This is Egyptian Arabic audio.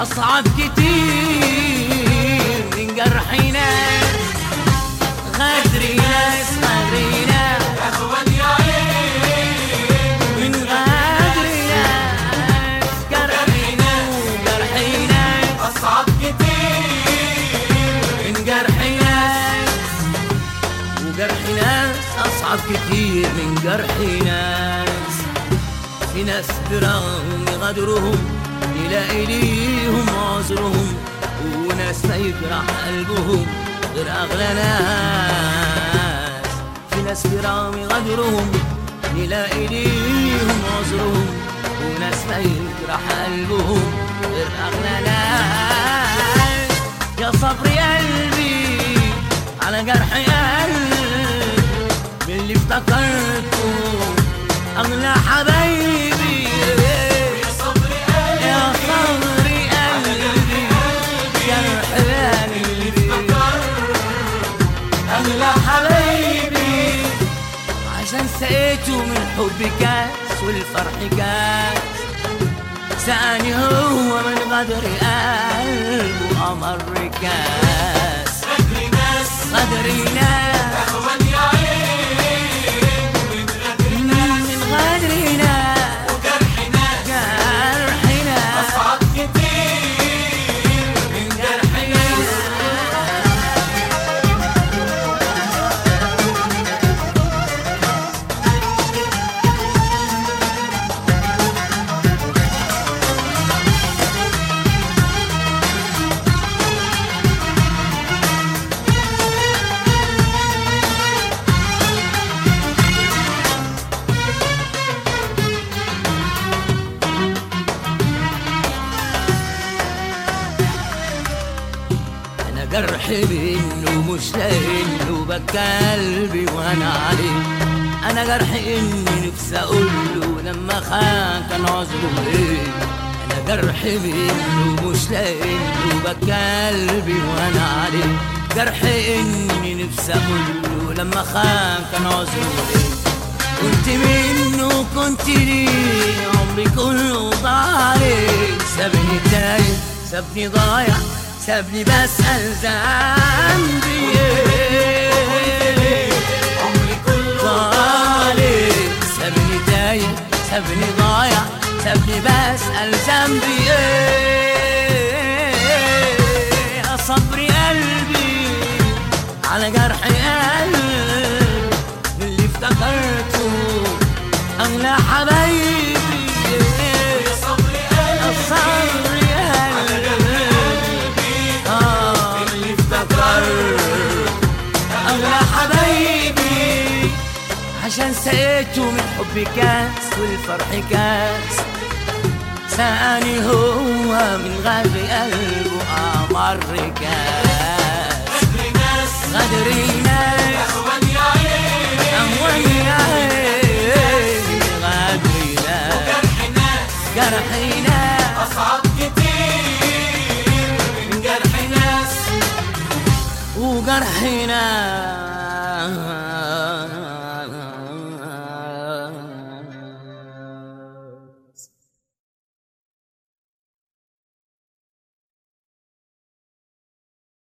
أصعب كتير من جرح ناس غدر ناس غدر ناس أهون يا عين من غدر ناس جرح ناس جرح ناس أصعب كتير من جرح ناس وجرح ناس أصعب كتير من جرح ناس في ناس برغم غدرهم يلاقي ليهم عذرهم وناس ما يجرح قلبهم غير أغلى ناس في ناس برغم غدرهم يلاقي ليهم عذرهم وناس ما يجرح قلبهم غير أغلى ناس يا صبر قلبي على جرح قلبي من اللي افتكرته أغلى حبايبي يا صبر قلبي يا صبر قلبي جرح قلبي أغلى حبايبي عشان سقيته من حب كاس والفرح كاس سأني هو من غدر قلبه أمر كاس غدر ناس غدر ناس أهون يا عين من غدر من غدر ناس وجرح ناس جرح ناس أصعب كتير من جرح ناس انا جرح منه مش لاقيله بكى قلبي وانا عليه انا جرح اني نفسي اقول له لما خان كان عذره ايه انا جرح منه مش لاقيله بكى قلبي وانا عليه جرح اني نفسي اقول له لما خان كان عذره ايه كنت منه كنت ليه عمري كله ضايع سابني تايه سابني ضايع سابني بسأل ذنبي إيه؟ عمري كله ضايع سابني تايه سابني ضايع سابني بسأل ذنبي ايه يا صبري قلبي على جرح قلبي اللي افتكرته أغلى حبايبي يا صبر قلبي الصبر قلبي آه اللي افتكرت أغلى حبايبي عشان سقيته من حب كاس والفرح كاس ساني هو من غدر قلبه أمر كاس غدر ناس غدر ناس أهون يا عين أموال يا عيني غدر ناس جرح ناس جرح ناس أصعب كتير من جرح ناس وجرح ناس